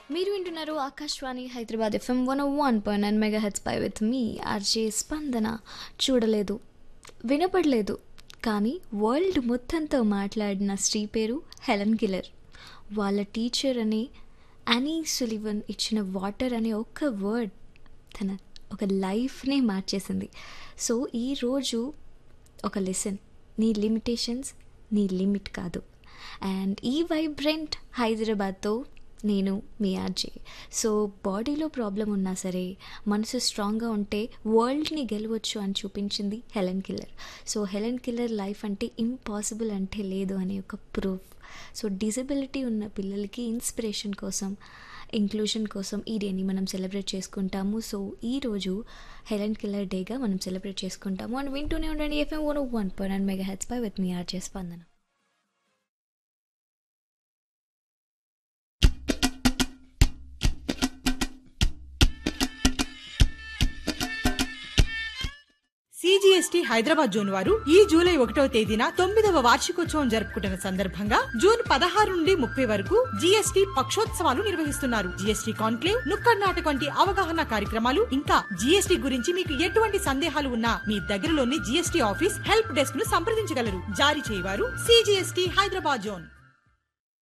మీరు వింటున్నారు Akashvani Hyderabad FM one one point nine mega heads పై విత్ మీ ఆర్జే స్పందన చూడలేదు వినపడలేదు కానీ వరల్డ్ మొత్తంతో మాట్లాడిన స్త్రీ పేరు హెలెన్ కిల్లర్ వాళ్ళ టీచర్ అనే అనీ సులివన్ ఇచ్చిన వాటర్ అనే ఒక్క వర్డ్ తన ఒక లైఫ్నే మార్చేసింది సో ఈరోజు ఒక లెసన్ నీ లిమిటేషన్స్ నీ లిమిట్ కాదు అండ్ ఈ వైబ్రెంట్ హైదరాబాద్తో నేను మీ ఆర్జే సో బాడీలో ప్రాబ్లం ఉన్నా సరే మనసు స్ట్రాంగ్గా ఉంటే వరల్డ్ని గెలవచ్చు అని చూపించింది Helen Keller so Helen Keller life అంటే ఇంపాసిబుల్ అంటే లేదు అనే ఒక ప్రూఫ్ సో డిజబిలిటీ ఉన్న పిల్లలకి ఇన్స్పిరేషన్ కోసం ఇంక్లూషన్ కోసం ఈ డేని మనం సెలబ్రేట్ చేసుకుంటాము సో ఈరోజు హెలెన్ కిల్లర్ డేగా మనం సెలబ్రేట్ చేసుకుంటాము అండ్ వింటూనే ఉండండి FM one one point mega heads పై విత్ మీ RJ Spandana CGST Hyderabad zone వారు ఈ జూలై ఒకటవ తేదీన తొమ్మిదవ వార్షికోత్సవం జరుపుకుంటున్న సందర్భంగా జూన్ పదహారు నుండి ముప్పై వరకు జిఎస్టి పక్షోత్సవాలు నిర్వహిస్తున్నారు జిఎస్టి కాన్క్లేవ్ నుక్కడ్ నాటక్ వంటి అవగాహన కార్యక్రమాలు ఇంకా జిఎస్టి గురించి మీకు ఎటువంటి సందేహాలు ఉన్నా మీ దగ్గరలోని జిఎస్టి ఆఫీస్ హెల్ప్ డెస్క్ ను సంప్రదించగలరు జారీ చేయవారు సిజిఎస్టి హైదరాబాద్ జోన్